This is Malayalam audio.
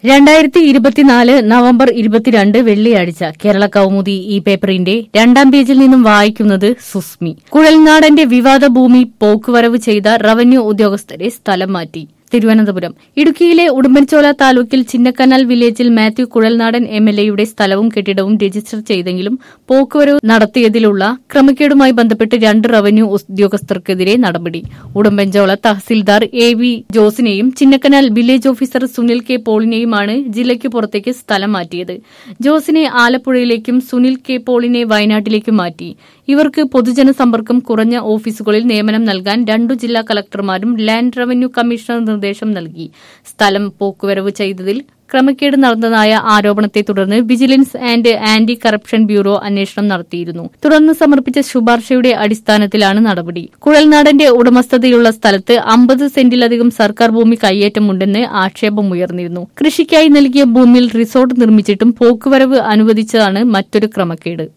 രണ്ടായിരത്തി ഇരുപത്തിനാല് നവംബർ ഇരുപത്തിരണ്ട് വെള്ളിയാഴ്ച കേരള കൗമുദി ഈ പേപ്പറിന്റെ രണ്ടാം പേജിൽ നിന്നും വായിക്കുന്നത് സുസ്മി കുഴൽനാടന്റെ വിവാദ ഭൂമി പോക്കുവരവ് ചെയ്ത റവന്യൂ ഉദ്യോഗസ്ഥരെ സ്ഥലം മാറ്റി തിരുവനന്തപുരം ഇടുക്കിയിലെ ഉടുമ്പൻചോല താലൂക്കിൽ ചിന്നക്കനാൽ വില്ലേജിൽ മാത്യു കുഴൽനാടൻ എം എൽ എയുടെ സ്ഥലവും കെട്ടിടവും രജിസ്റ്റർ ചെയ്തെങ്കിലും പോക്കുവരവ് നടത്തിയതിലുള്ള ക്രമക്കേടുമായി ബന്ധപ്പെട്ട് രണ്ട് റവന്യൂ ഉദ്യോഗസ്ഥർക്കെതിരെ നടപടി ഉടുമ്പൻചോല തഹസിൽദാർ എ വി ജോസിനെയും Chinnakanal village officer Sunil K പോളിനെയുമാണ് ജില്ലയ്ക്ക് പുറത്തേക്ക് സ്ഥലം മാറ്റിയത് ജോസിനെ ആലപ്പുഴയിലേക്കും സുനിൽ കെ പോളിനെ വയനാട്ടിലേക്കും മാറ്റി ഇവർക്ക് പൊതുജന സമ്പർക്കം കുറഞ്ഞ ഓഫീസുകളിൽ നിയമനം നൽകാൻ രണ്ടു ജില്ലാ കളക്ടർമാരും ലാൻഡ് റവന്യൂ കമ്മീഷണർ നിർദ്ദേശം നൽകി സ്ഥലം പോക്കുവരവ് ചെയ്തതിൽ ക്രമക്കേട് നടന്നതായ ആരോപണത്തെ തുടർന്ന് vigilance and anti corruption bureau അന്വേഷണം നടത്തിയിരുന്നു തുടർന്ന് സമർപ്പിച്ച ശുപാർശയുടെ അടിസ്ഥാനത്തിലാണ് നടപടി കുഴൽനാടന്റെ ഉടമസ്ഥതയുള്ള സ്ഥലത്ത് അമ്പത് സെന്റിലധികം സർക്കാർ ഭൂമി കയ്യേറ്റമുണ്ടെന്ന് ആക്ഷേപമുയർന്നിരുന്നു കൃഷിക്കായി നൽകിയ ഭൂമിയിൽ റിസോർട്ട് നിർമ്മിച്ചിട്ടും പോക്കുവരവ് അനുവദിച്ചതാണ് മറ്റൊരു ക്രമക്കേട്